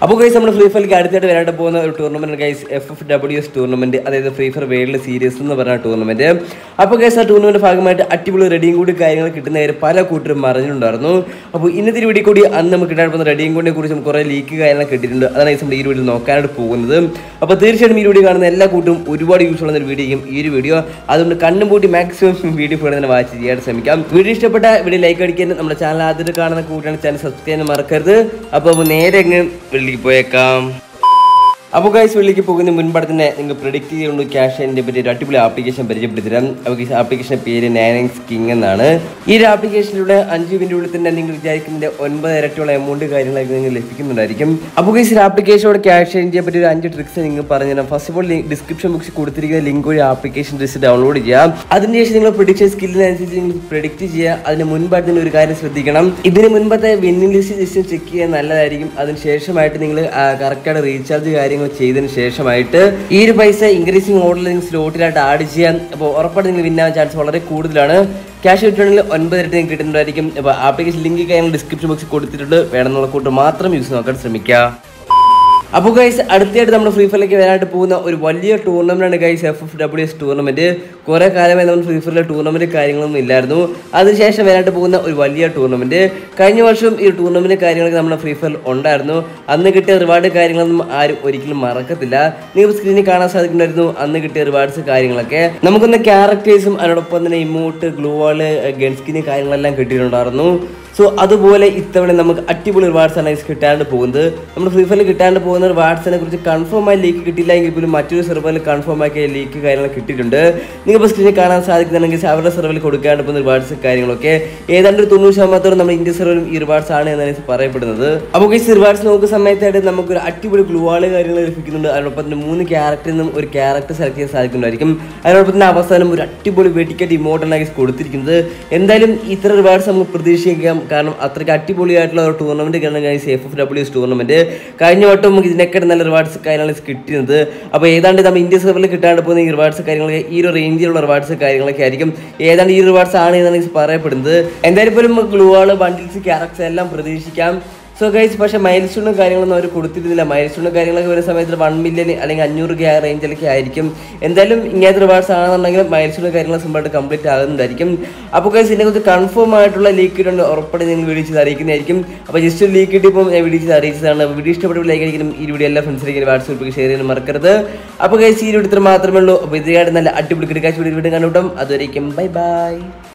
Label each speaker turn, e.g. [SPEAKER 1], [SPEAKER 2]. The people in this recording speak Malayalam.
[SPEAKER 1] അപ്പോൾ ഗൈസ് നമ്മൾ ഫ്രീ ഫയർക്ക് അടുത്തായിട്ട് വരാണ്ട് പോകുന്ന ഒരു tournament guys F F W S tournament അതായത് ഫ്രീ ഫയർ വേൾഡ് സീരീസ് എന്ന് പറഞ്ഞ ടൂർണമെന്റ് അപ്പോൾ ഗൈസ് ആ ടൂർണമെന്റ് ഭാഗമായിട്ട് അടിപൊളി റെഡിയും കൂടി കാര്യങ്ങൾ കിട്ടുന്ന കാര്യം പല കൂട്ടരും പറഞ്ഞിട്ടുണ്ടായിരുന്നു അപ്പോൾ ഇന്നത്തെ ഒരു വീഡിയോ കൂടി അന്ന് നമുക്ക് കിട്ടാൻ പോകുന്ന റെഡിയും കൂടിനെ കുറിച്ചും കുറേ ലീക്ക് കാര്യങ്ങൾ കിട്ടിയിട്ടുണ്ട് അതാണ് ഗൈസ് നമ്മൾ ഈ വീഡിയോ നോക്കാനായിട്ട് പോകുന്നത് അപ്പോൾ തീർച്ചയായിട്ടും ഈ വീഡിയോ കാണുന്ന എല്ലാ കൂട്ടും ഒരുപാട് യൂസ് ഉള്ള ഒരു വീഡിയോ ഈ ഒരു വീഡിയോ അതുകൊണ്ട് കണ്ണും പൂട്ടി മാക്സിമം വീഡിയോ ഫുൾ തന്നെ വാച്ച് ചെയ്യാൻ ശ്രമിക്കാം വീഡിയോ ഇഷ്ടപ്പെട്ട വീഡിയോ ലൈക്ക് അടിക്കാൻ നമ്മുടെ ചാനൽ ആദ്യമായിട്ട് കാണുന്ന കൂട്ടാണ് ചാനൽ സബ്സ്ക്രൈബ് ചെയ്യാൻ മറക്കരുത് അപ്പോൾ നേരെ അങ്ങ് വെള്ളിക്ക് പോയേക്കാം അപ്പോൾ ഗൈസ് വെള്ളിക്ക് പോകുന്ന മുൻപാട് തന്നെ നിങ്ങൾ പ്രിഡിക്റ്റ് ചെയ്യുന്നുണ്ട് ക്യാഷ് എൻ്റെ പറ്റി ഒരു അടിപൊളി ആപ്ലിക്കേഷൻ പരിചയപ്പെടുത്തരാം അപ്പോൾ ഈ ആപ്ലിക്കേഷൻ്റെ പേര് നയനക്സ് കിങ് എന്നാണ് ഈ ഒരു ആപ്ലിക്കേഷനിലൂടെ അഞ്ച് മിനിറ്റ് ഉള്ളിൽ തന്നെ നിങ്ങൾ വിചാരിക്കുന്നതിൻ്റെ ഒൻപത് ഇരട്ടിയുള്ള എമൗണ്ട് കാര്യങ്ങളൊക്കെ നിങ്ങൾ ലഭിക്കുന്നുണ്ടായിരിക്കും അപ്പോൾ ഗൈസ് ഈ ആപ്ലിക്കേഷനോട് ക്യാഷ് ചെയ്യാൻ പറ്റിയ ഒരു അഞ്ച് ട്രിക്സ് നിങ്ങൾ പറഞ്ഞുതരാം ഫസ്റ്റ് ഓഫ് ഓൾ ഡിസ്ക്രിപ്ഷൻ ബോക്സിൽ കൊടുത്തിരിക്കുന്ന ലിങ്ക് വഴി ആപ്ലിക്കേഷൻ ജസ്റ്റ് ഡൗൺലോഡ് ചെയ്യാം അതിനുശേഷം നിങ്ങൾ പ്രിഡിക്ഷൻ സ്കില്ലിനനുസരിച്ച് നിങ്ങൾ പ്രിഡിക്റ്റ് ചെയ്യുക അതിന് മുൻപായിട്ട് നിങ്ങൾ ഒരു കാര്യം ശ്രദ്ധിക്കണം ഇതിന് മുൻപത്തെ വിന്നിംഗ് ലിസ്റ്റ് ജസ്റ്റ് ചെക്ക് ചെയ്യാൻ നല്ലതായിരിക്കും അതിന് ശേഷമായിട്ട് നിങ്ങൾ കറക്റ്റായിട്ട് റീചാർജ് കാര്യങ്ങൾ ചെയ്തതിന് ശേഷമായിട്ട് ഈ ഒരു പൈസ ഇൻക്രീസിങ് ഓർഡറിൽ നിങ്ങൾ സ്ലോട്ടിലായിട്ട് ആഡ് ചെയ്യാൻ അപ്പോൾ ഉറപ്പായിട്ട് നിങ്ങൾ വിന്നാൻ ചാൻസ് വളരെ കൂടുതലാണ് ക്യാഷ് കിട്ടുകയാണെങ്കിൽ ഒൻപത് ഇരട്ടി നിങ്ങൾക്ക് കിട്ടുന്നതായിരിക്കും അപ്പോൾ ആപ്ലിക്കേഷൻ ലിങ്ക് കാര്യങ്ങൾ ഡിസ്ക്രിപ്ഷൻ ബോക്സിൽ കൊടുത്തിട്ടുണ്ട് വേണമെന്നുള്ള കൂട്ട് മാത്രം യൂസ് നോക്കാൻ ശ്രമിക്കുക അപ്പോൾ ഗൈസ് അടുത്തായിട്ട് നമ്മൾ ഫ്രീ ഫയറിലേക്ക് വരാനായിട്ട് പോകുന്ന ഒരു വലിയ ടൂർണമെൻ്റാണ് guys F F W S tournament കുറേ കാലമായി നമ്മൾ ഫ്രീ ഫയറിലെ ടൂർണമെൻറ്റ് കാര്യങ്ങളൊന്നും ഇല്ലായിരുന്നു അതിനുശേഷം വരാനായിട്ട് പോകുന്ന ഒരു വലിയ ടൂർണമെൻറ്റ് കഴിഞ്ഞ വർഷം ഈ ടൂർണമെൻറ്റ് കാര്യങ്ങളൊക്കെ നമ്മുടെ ഫ്രീ ഫയറിൽ ഉണ്ടായിരുന്നു അന്ന് കിട്ടിയ റിവാർഡ് കാര്യങ്ങളൊന്നും ആരും ഒരിക്കലും മറക്കത്തില്ല നിങ്ങൾ സ്ക്രീനിൽ കാണാൻ സാധിക്കുന്നുണ്ടായിരുന്നു അന്ന് കിട്ടിയ റിവാർഡ്സ് കാര്യങ്ങളൊക്കെ നമുക്കൊന്ന് ക്യാരക്ടേഴ്സും അതിനോടൊപ്പം തന്നെ emote gloo wall gun skin കാര്യങ്ങളെല്ലാം കിട്ടിയിട്ടുണ്ടായിരുന്നു സോ അതുപോലെ ഇത്തവണ നമുക്ക് അടിപൊളി റിവാർഡ്സ് ആണ് ഗൈസ് കിട്ടാണ്ട് പോകുന്നത് നമ്മൾ ഫ്രീ ഫയറിൽ കിട്ടാണ്ട് പോകുന്ന റിവാർഡ്സിനെ കുറിച്ച് കൺഫേം ആയി ലീക്ക് കിട്ടില്ല എങ്കിൽ പോലും മറ്റൊരു സെർവറിൽ കൺഫേം ആക്കിയ ലീക്ക് കാര്യങ്ങൾ കിട്ടിയിട്ടുണ്ട് നിങ്ങൾ ഇപ്പോൾ സ്ക്രീനിൽ കാണാൻ സാധിക്കുന്നുണ്ടെങ്കിൽ അവരുടെ സെർവറിൽ കൊടുക്കാണ്ട് പോകുന്ന റിവാർഡ്സ് കാര്യങ്ങളൊക്കെ ഏതാണ്ട് ഒരു തൊണ്ണൂറ് ശതമാനത്തോളം നമ്മുടെ ഇന്ത്യ സെർവറിലും ഈ റിവാർഡ്സ് ആണ് എന്നാണ് പറയപ്പെടുന്നത് അപ്പോൾ ഈ റിവാർഡ്സ് നോക്കുന്ന സമയത്തായിട്ട് നമുക്കൊരു അടിപൊളി ഗ്ലൂവാള് കാര്യങ്ങൾ ലഭിക്കുന്നുണ്ട് അതിനൊപ്പം തന്നെ മൂന്ന് ക്യാരക്ടറിൽ നിന്നും ഒരു ക്യാരക്ടർ സെലക്ട് ചെയ്യാൻ സാധിക്കുന്നുണ്ടായിരിക്കും അതിനോടൊപ്പം തന്നെ അവസാനം ഒരു അടിപൊളി വെടിക്കറ്റ് ഇമോട്ടലാണ് കൊടുത്തിരിക്കുന്നത് എന്തായാലും ഇത്ര റിവാർഡ്സ് നമുക്ക് പ്രതീക്ഷിക്കാം കാരണം അത്രയ്ക്ക് അടിപൊളിയായിട്ടുള്ള ഒരു ടൂർണമെന്റ് കാരണം guys F F W S tournament കഴിഞ്ഞ വട്ടം നമുക്ക് ഇതിനൊക്കെ നല്ല റിവാർഡ്സ് കാര്യങ്ങളാണ് കിട്ടുന്നത് അപ്പോൾ ഏതാണ്ട് നമ്മൾ ഇന്ത്യ സെർവറിൽ കിട്ടാണ്ട് പോകുന്ന ഈ റിവാർഡ്സ് കാര്യങ്ങളൊക്കെ ഈ ഒരു റേഞ്ചിലുള്ള റിവാർഡ്സ് കാര്യങ്ങളൊക്കെ ആയിരിക്കും ഏതാണ്ട് ഈ റിവാർഡ്സ് ആണ് എന്നാണ് ഗൈസ് പറയപ്പെടുന്നത് എന്തായാലും പോലും ഗ്ലൂവാള് ബണ്ടിൽസ് ക്യാരക്ടേഴ്സ് എല്ലാം പ്രതീക്ഷിക്കാം സോ ഗൈസ് പക്ഷേ മൈൽ സ്റ്റോണും കാര്യങ്ങളൊന്നും അവർ കൊടുത്തിരുന്നില്ല മൈൽ സ്റ്റോണും കാര്യങ്ങളൊക്കെ വരുന്ന സമയത്ത് വൺ മില്യൺ അല്ലെങ്കിൽ അഞ്ഞൂറ് കെ ആ റേഞ്ചിലൊക്കെ ആയിരിക്കും എന്തായാലും ഇങ്ങനത്തെ റിവാർഡ്സ് ആണെന്നുണ്ടെങ്കിൽ മൈൽ സ്റ്റോണും കാര്യങ്ങളും സിമ്പിളായിട്ട് കംപ്ലീറ്റ് ആകുന്നതായിരിക്കും അപ്പോൾ ഗൈസ് ഇതിനെക്കുറിച്ച് കൺഫേം ആയിട്ടുള്ള ലീക്ക് ഇട്ടുണ്ട് ഉറപ്പായിട്ട് നിങ്ങൾ വീഡിയോ ചെയ്ത് അറിയിക്കുന്നതായിരിക്കും അപ്പോൾ ജസ്റ്റ് ലീക്ക് കിട്ടിയപ്പോൾ ഞാൻ വീഡിയോ ചെയ്ത് അറിയിച്ചതാണ് അപ്പോൾ വീഡിയോ ഇഷ്ടപ്പെട്ട ലൈക്ക് അടിക്കണം ഈ വീഡിയോ എല്ലാ ഫ്രണ്ട്സിലേക്ക് വാട്സപ്പിൽ ഷെയർ ചെയ്യാൻ മറക്കരുത് അപ്പോൾ ഗൈസ് ഈ വീഡിയോ ഇത്ര മാത്രമേ ഉള്ളൂ അപ്പോൾ ഇതിനായിട്ട് നല്ല അടിപൊളി കിടക്കാച്ച് വീഡിയോ വീണ്ടും കണ്ടുപിട്ടും അതുവരേക്കും ബൈ ബൈ